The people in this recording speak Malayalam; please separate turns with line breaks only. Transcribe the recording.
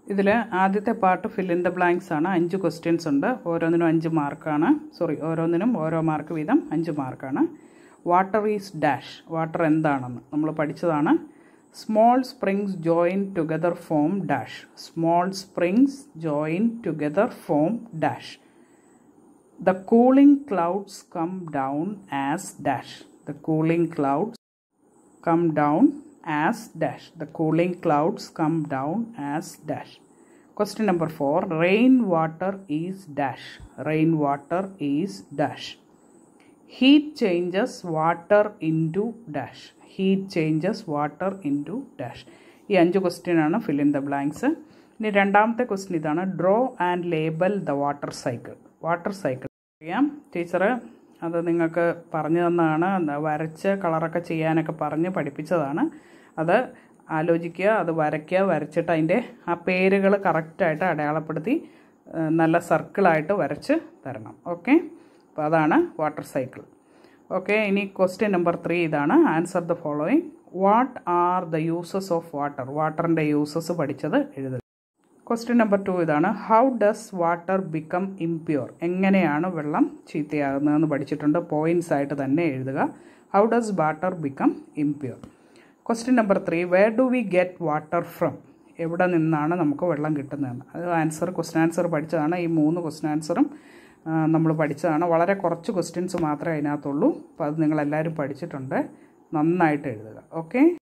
ഇതിൽ ആദ്യത്തെ part fill in the blanks ആണ് അഞ്ച് ക്വസ്റ്റ്യൻസ് ഉണ്ട് ഓരോന്നിനും അഞ്ച് മാർക്കാണ് സോറി ഓരോന്നിനും ഓരോ മാർക്ക് വീതം അഞ്ച് മാർക്കാണ് വാട്ടർ ഈസ് ഡാഷ് വാട്ടർ എന്താണെന്ന് നമ്മൾ പഠിച്ചതാണ് small springs join together form dash small springs join together form dash the cooling clouds come down as dash the cooling clouds come down as dash. The cooling clouds come down as dash. Question number 4. Rain water is dash. Rain water is dash. Heat changes water into dash. Heat changes water into dash. ഈ അഞ്ച് ക്വസ്റ്റ്യൻ ആണ് ഫിൽ ഇൻ ദ ബ്ലാങ്ക്സ് ഇനി രണ്ടാമത്തെ ക്വസ്റ്റ്യൻ ഇതാണ് draw and label the water cycle water cycle അറിയാം ടീച്ചർ അത് നിങ്ങൾക്ക് പറഞ്ഞു തന്നതാണ് വരച്ച് കളറൊക്കെ ചെയ്യാനൊക്കെ പറഞ്ഞ് പഠിപ്പിച്ചതാണ് അത് ആലോചിക്കുക അത് വരയ്ക്കുക വരച്ചിട്ട് അതിൻ്റെ ആ പേരുകൾ കറക്റ്റായിട്ട് അടയാളപ്പെടുത്തി നല്ല സർക്കിളായിട്ട് വരച്ച് തരണം ഓക്കെ അപ്പോൾ അതാണ് വാട്ടർ സൈക്കിൾ ഓക്കെ ഇനി ക്വസ്റ്റ്യൻ നമ്പർ ത്രീ ഇതാണ് answer the following what are the uses of water വാട്ടറിൻ്റെ യൂസസ് പഠിച്ചത് എഴുതുക ക്വസ്റ്റ്യൻ നമ്പർ ടു ഇതാണ് how does water become impure എങ്ങനെയാണ് വെള്ളം ചീത്തയാകുന്നതെന്ന് പഠിച്ചിട്ടുണ്ട് പോയിൻറ്റ്സ് ആയിട്ട് തന്നെ എഴുതുക how does water become impure question number three where do we get water from എവിടെ നിന്നാണ് നമുക്ക് വെള്ളം കിട്ടുന്നതെന്ന് അത് ആൻസർ ക്വസ്റ്റ്യൻ ആൻസർ പഠിച്ചതാണ് ഈ മൂന്ന് ക്വസ്റ്റ്യൻ ആൻസറും നമ്മൾ പഠിച്ചതാണ് വളരെ കുറച്ച് ക്വസ്റ്റ്യൻസ് മാത്രമേ അതിനകത്തുള്ളൂ അപ്പോൾ അത് നിങ്ങളെല്ലാവരും പഠിച്ചിട്ടുണ്ട് നന്നായിട്ട് എഴുതുക ഓക്കെ